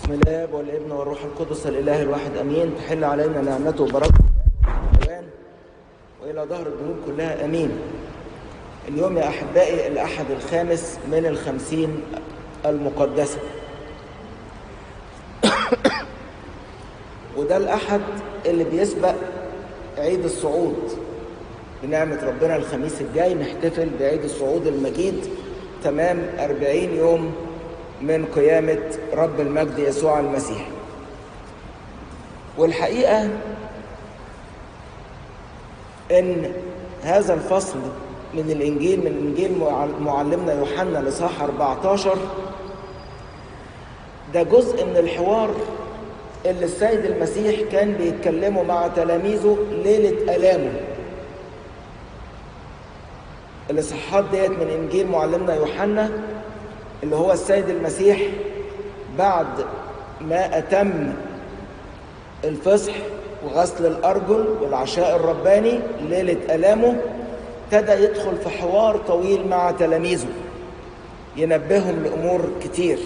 بسم الاب والابن والروح القدس الاله الواحد امين تحل علينا نعمته وبركته والأوان والى ظهر الدهور كلها امين اليوم يا احبائي الاحد الخامس من الخمسين المقدسه وده الاحد اللي بيسبق عيد الصعود بنعمة ربنا الخميس الجاي نحتفل بعيد الصعود المجيد تمام أربعين يوم من قيامة رب المجد يسوع المسيح والحقيقة إن هذا الفصل من الإنجيل من إنجيل معلمنا يوحنا لصح 14 ده جزء من الحوار اللي السيد المسيح كان بيتكلمه مع تلاميذه ليلة آلامه الإصحاحات ديت من إنجيل معلمنا يوحنا اللي هو السيد المسيح بعد ما أتم الفصح وغسل الأرجل والعشاء الرباني ليلة آلامه ابتدى يدخل في حوار طويل مع تلاميذه ينبههم لأمور كتير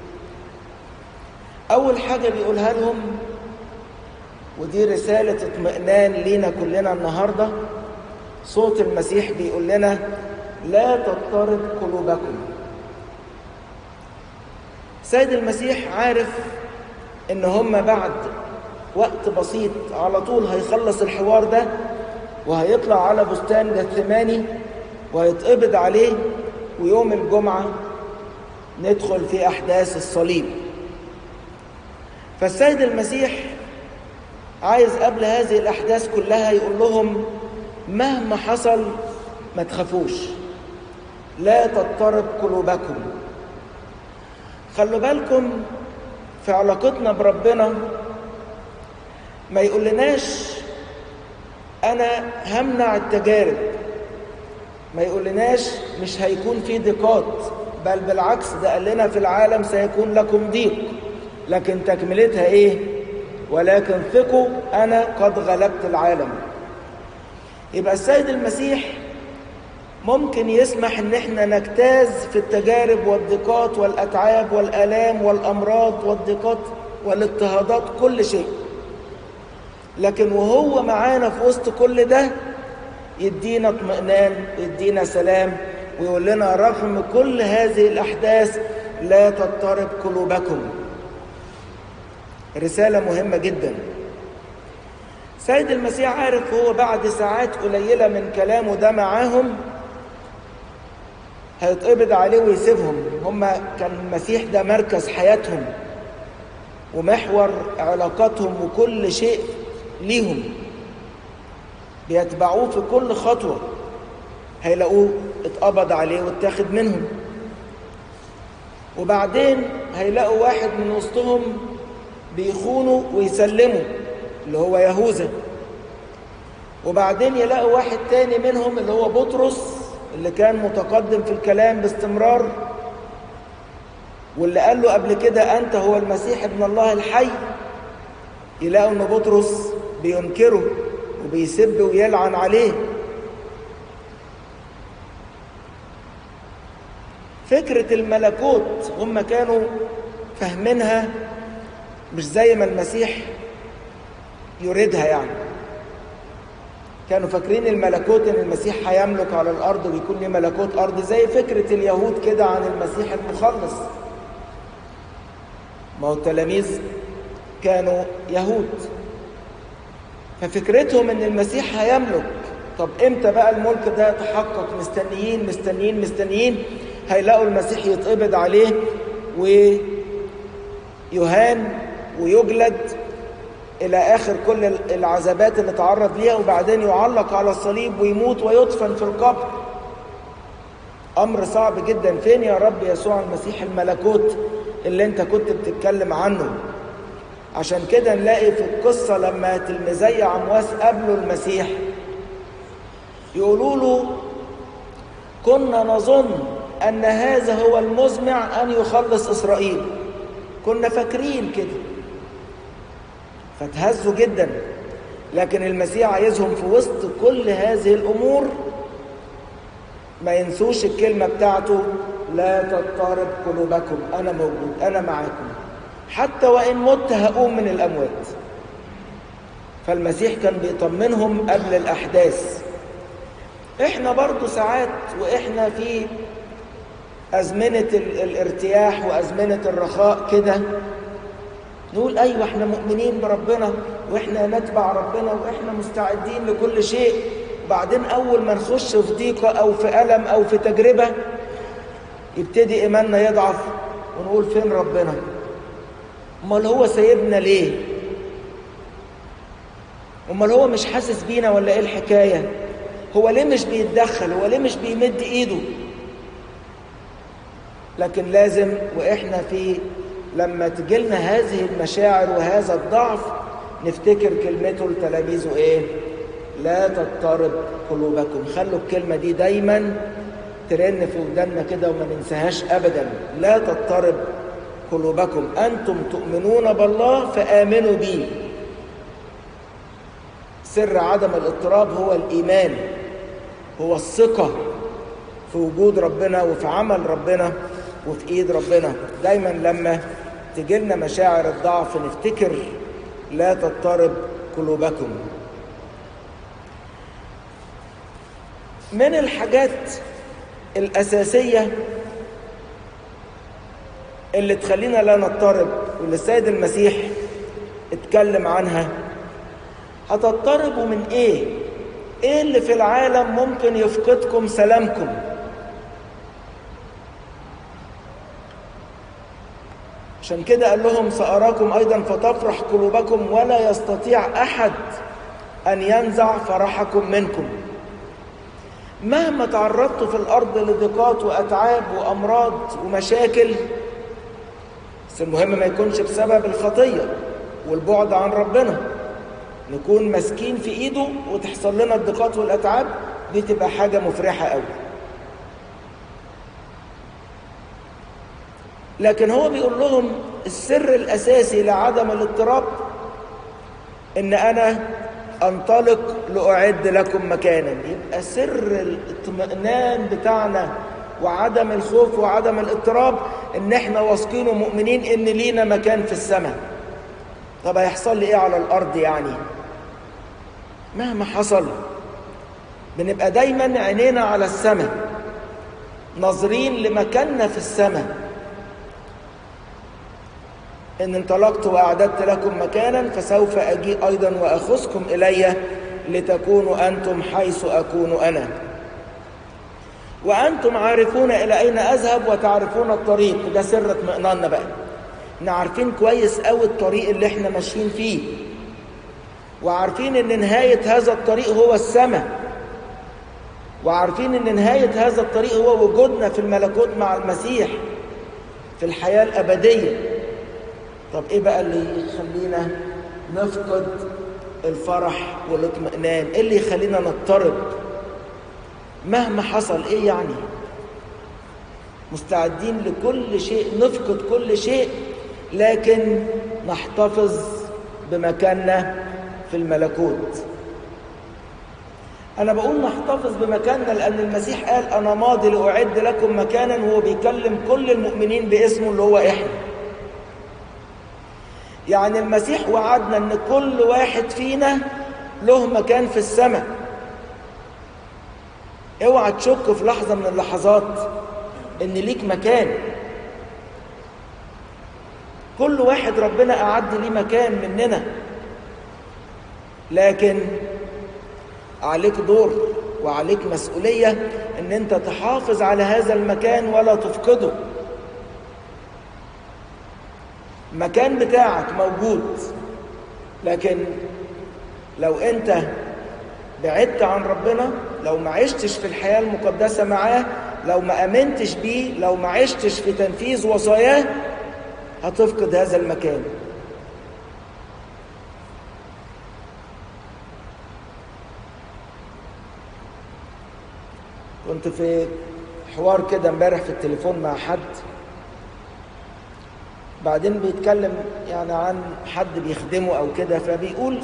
أول حاجة بيقولها لهم ودي رسالة اطمئنان لينا كلنا النهاردة صوت المسيح بيقول لنا لا تضطرب قلوبكم سيد المسيح عارف ان هم بعد وقت بسيط على طول هيخلص الحوار ده وهيطلع على بستان جثماني وهيتقبض عليه ويوم الجمعة ندخل في أحداث الصليب فالسيد المسيح عايز قبل هذه الأحداث كلها يقول لهم مهما حصل ما تخافوش لا تضطرب قلوبكم خلوا بالكم في علاقتنا بربنا ما يقولناش انا همنع التجارب ما يقولناش مش هيكون في ضيقات بل بالعكس ده قال لنا في العالم سيكون لكم ضيق لكن تكملتها ايه ولكن ثقوا انا قد غلبت العالم يبقى السيد المسيح ممكن يسمح ان احنا نجتاز في التجارب والضيقات والاتعاب والالام والامراض والضيقات والاضطهادات كل شيء لكن وهو معانا في وسط كل ده يدينا اطمئنان يدينا سلام ويقول لنا رغم كل هذه الاحداث لا تضطرب قلوبكم رساله مهمه جدا سيد المسيح عارف هو بعد ساعات قليله من كلامه ده معاهم هيتقبض عليه ويسيبهم هم كان المسيح ده مركز حياتهم ومحور علاقاتهم وكل شيء ليهم بيتبعوه في كل خطوة هيلاقوه اتقبض عليه واتاخد منهم وبعدين هيلاقوا واحد من وسطهم بيخونوا ويسلموا اللي هو يهوذا وبعدين يلاقوا واحد تاني منهم اللي هو بطرس اللي كان متقدم في الكلام باستمرار واللي قال له قبل كده أنت هو المسيح ابن الله الحي يلاقوا أن بطرس بينكره وبيسب ويلعن عليه فكرة الملكوت هم كانوا فاهمينها مش زي ما المسيح يريدها يعني كانوا فاكرين الملكوت ان المسيح هيملك على الارض ويكون له ملكوت ارض زي فكره اليهود كده عن المسيح المخلص ما هو التلاميذ كانوا يهود ففكرتهم ان المسيح هيملك طب امتى بقى الملك ده يتحقق مستنيين مستنيين مستنيين هيلاقوا المسيح يتقبض عليه ويهان ويجلد الى اخر كل العذابات اللي تعرض ليها وبعدين يعلق على الصليب ويموت ويدفن في القبر امر صعب جدا فين يا رب يسوع المسيح الملكوت اللي انت كنت بتتكلم عنه عشان كده نلاقي في القصة لما تلميذي عمواس قابلوا المسيح يقولوا له كنا نظن أن هذا هو المزمع أن يخلص إسرائيل كنا فاكرين كده فتهزوا جدا لكن المسيح عايزهم في وسط كل هذه الأمور ما ينسوش الكلمة بتاعته لا تضطرب قلوبكم أنا موجود أنا معاكم حتى وإن مت هقوم من الأموات فالمسيح كان بيطمنهم قبل الأحداث احنا برضو ساعات واحنا في أزمنة الارتياح وأزمنة الرخاء كده نقول أيوة احنا مؤمنين بربنا واحنا نتبع ربنا واحنا مستعدين لكل شيء بعدين أول ما نخش في ضيقة أو في ألم أو في تجربة يبتدي إيماننا يضعف ونقول فين ربنا امال هو سايبنا ليه امال هو مش حاسس بينا ولا ايه الحكايه هو ليه مش بيتدخل هو ليه مش بيمد ايده لكن لازم واحنا في لما تجيلنا هذه المشاعر وهذا الضعف نفتكر كلمته لتلاميذه ايه لا تضطرب قلوبكم خلوا الكلمه دي دايما ترن في ودنا كده وما ننساهاش ابدا لا تضطرب قلوبكم انتم تؤمنون بالله فامنوا بي سر عدم الاضطراب هو الايمان هو الثقه في وجود ربنا وفي عمل ربنا وفي ايد ربنا دايما لما تجيلنا مشاعر الضعف نفتكر لا تضطرب قلوبكم من الحاجات الاساسيه اللي تخلينا لا نضطرب واللي السيد المسيح اتكلم عنها هتضطربوا من ايه ايه اللي في العالم ممكن يفقدكم سلامكم عشان كده قال لهم سأراكم أيضا فتفرح قلوبكم ولا يستطيع أحد أن ينزع فرحكم منكم مهما تعرضتوا في الأرض لضيقات وأتعاب وأمراض ومشاكل بس المهم ما يكونش بسبب الخطية والبعد عن ربنا نكون ماسكين في ايده وتحصل لنا الضيقات والاتعاب دي تبقى حاجه مفرحه قوي لكن هو بيقول لهم السر الاساسي لعدم الاضطراب ان انا انطلق لاعد لكم مكانا يبقى سر الاطمئنان بتاعنا وعدم الخوف وعدم الاضطراب ان احنا واثقين ومؤمنين ان لينا مكان في السماء طب هيحصل لي ايه على الارض يعني مهما حصل بنبقى دايما عينينا على السماء ناظرين لمكاننا في السماء ان انطلقت واعددت لكم مكانا فسوف اجيء ايضا واخذكم الي لتكونوا انتم حيث اكون انا وانتم عارفون الى اين اذهب وتعرفون الطريق ده سر اطمئناننا بقى احنا عارفين كويس قوي الطريق اللي احنا ماشيين فيه وعارفين ان نهاية هذا الطريق هو السماء وعارفين ان نهاية هذا الطريق هو وجودنا في الملكوت مع المسيح في الحياة الأبدية طب ايه بقى اللي يخلينا نفقد الفرح والاطمئنان ايه اللي يخلينا نضطرب مهما حصل ايه يعني مستعدين لكل شيء نفقد كل شيء لكن نحتفظ بمكاننا في الملكوت أنا بقول نحتفظ بمكاننا لأن المسيح قال أنا ماضي لأعد لكم مكانا وهو بيكلم كل المؤمنين باسمه اللي هو إحنا يعني المسيح وعدنا أن كل واحد فينا له مكان في السماء اوعى تشك في لحظة من اللحظات ان ليك مكان كل واحد ربنا أعد ليه مكان مننا لكن عليك دور وعليك مسؤولية ان انت تحافظ على هذا المكان ولا تفقده المكان بتاعك موجود لكن لو انت بعدت عن ربنا لو ما عشتش في الحياة المقدسة معاه لو ما امنتش بيه لو ما عشتش في تنفيذ وصاياه هتفقد هذا المكان كنت في حوار كده امبارح في التليفون مع حد بعدين بيتكلم يعني عن حد بيخدمه او كده فبيقول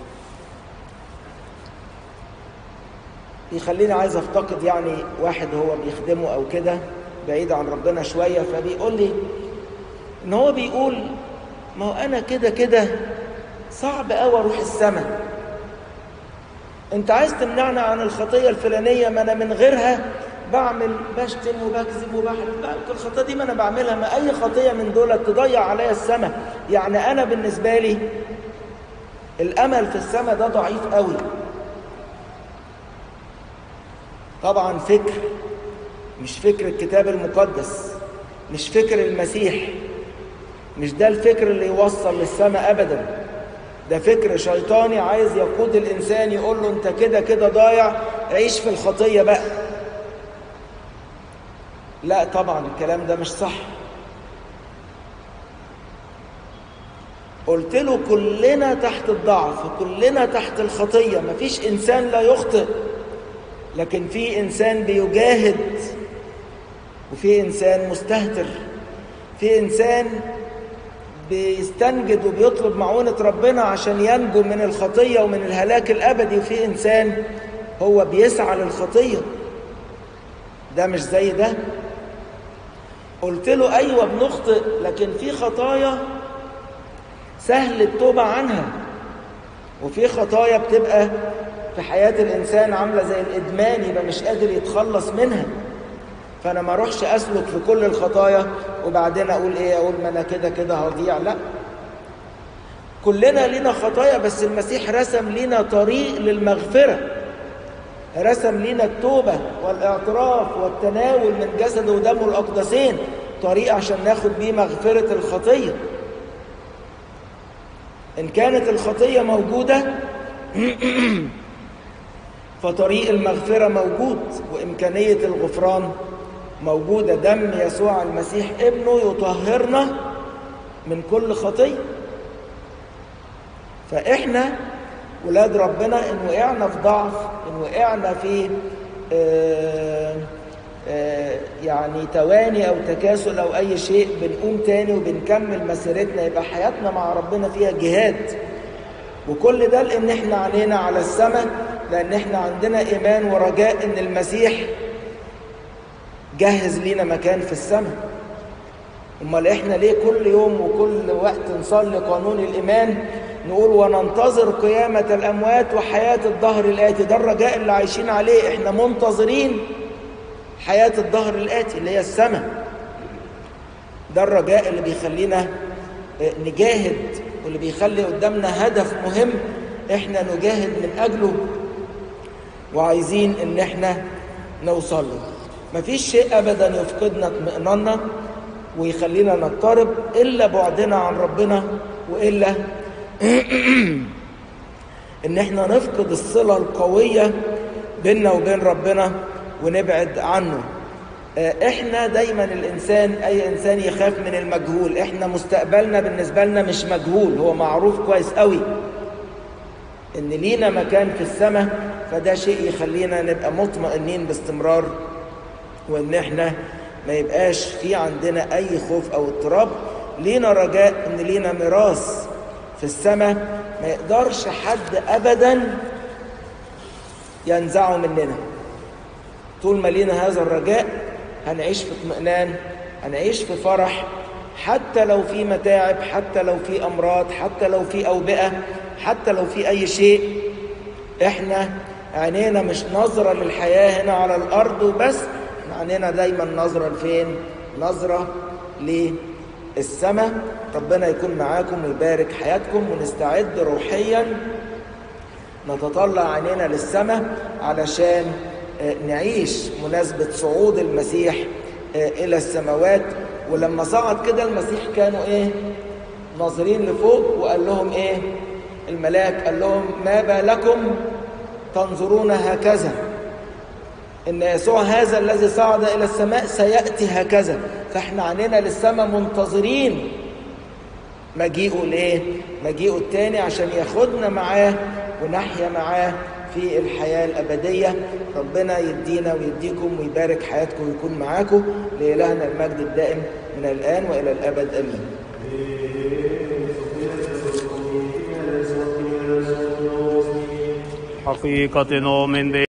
بيخليني عايز افتقد يعني واحد هو بيخدمه او كده بعيد عن ربنا شويه فبيقول لي ان هو بيقول ما هو انا كده كده صعب قوي اروح السماء انت عايز تمنعنا عن الخطيه الفلانيه ما انا من غيرها بعمل بشتم وبكذب وبحلف لا الخطيه دي ما انا بعملها ما اي خطيه من دول تضيع عليا السماء يعني انا بالنسبه لي الامل في السماء ده ضعيف قوي طبعا فكر مش فكر الكتاب المقدس مش فكر المسيح مش ده الفكر اللي يوصل للسماء ابدا ده فكر شيطاني عايز يقود الانسان يقول له انت كده كده ضايع عيش في الخطيه بقى لا طبعا الكلام ده مش صح قلت له كلنا تحت الضعف كلنا تحت الخطيه مفيش انسان لا يخطئ لكن في انسان بيجاهد وفي انسان مستهتر في انسان بيستنجد وبيطلب معونة ربنا عشان ينجو من الخطية ومن الهلاك الأبدي وفي إنسان هو بيسعى للخطية ده مش زي ده قلت له أيوة بنخطئ لكن في خطايا سهل التوبة عنها وفي خطايا بتبقى في حياة الإنسان عاملة زي الإدمان يبقى مش قادر يتخلص منها فانا ما اروحش اسلك في كل الخطايا وبعدين اقول ايه اقول ما انا كده كده هضيع لا كلنا لينا خطايا بس المسيح رسم لينا طريق للمغفره رسم لينا التوبه والاعتراف والتناول من جسده ودمه الاقدسين طريق عشان ناخد بيه مغفره الخطيه ان كانت الخطيه موجوده فطريق المغفره موجود وامكانيه الغفران موجودة دم يسوع المسيح ابنه يطهرنا من كل خطية فإحنا ولاد ربنا إن وقعنا في ضعف إن وقعنا في آآ آآ يعني تواني أو تكاسل أو أي شيء بنقوم تاني وبنكمل مسيرتنا يبقى حياتنا مع ربنا فيها جهاد وكل ده لأن إحنا علينا على السماء لأن إحنا عندنا إيمان ورجاء إن المسيح جهز لينا مكان في السماء امال احنا ليه كل يوم وكل وقت نصلي قانون الايمان نقول وننتظر قيامة الأموات وحياة الظهر الآتي ده الرجاء اللي عايشين عليه احنا منتظرين حياة الظهر الآتي اللي هي السماء ده الرجاء اللي بيخلينا نجاهد واللي بيخلي قدامنا هدف مهم احنا نجاهد من أجله وعايزين ان احنا نوصل له مفيش شيء ابدا يفقدنا اطمئناننا ويخلينا نضطرب الا بعدنا عن ربنا والا ان احنا نفقد الصله القويه بيننا وبين ربنا ونبعد عنه احنا دايما الانسان اي انسان يخاف من المجهول احنا مستقبلنا بالنسبه لنا مش مجهول هو معروف كويس قوي ان لينا مكان في السماء فده شيء يخلينا نبقى مطمئنين باستمرار وان احنا ما يبقاش في عندنا اي خوف او اضطراب لينا رجاء ان لينا ميراث في السماء ما يقدرش حد ابدا ينزعه مننا طول ما لينا هذا الرجاء هنعيش في اطمئنان هنعيش في فرح حتى لو في متاعب حتى لو في امراض حتى لو في اوبئه حتى لو في اي شيء احنا عينينا مش نظره للحياه هنا على الارض وبس عينينا دايما نظرة لفين نظرة للسماء ربنا يكون معاكم ويبارك حياتكم ونستعد روحيا نتطلع عينينا للسماء علشان نعيش مناسبة صعود المسيح إلى السماوات ولما صعد كده المسيح كانوا إيه ناظرين لفوق وقال لهم إيه الملاك قال لهم ما بالكم تنظرون هكذا ان يسوع هذا الذي صعد الى السماء سياتي هكذا فاحنا عنينا للسماء منتظرين مجيئه لايه مجيئه التاني عشان ياخدنا معاه ونحيا معاه في الحياة الأبدية ربنا يدينا ويديكم ويبارك حياتكم ويكون معاكم لإلهنا المجد الدائم من الآن وإلى الأبد أمين حقيقة نؤمن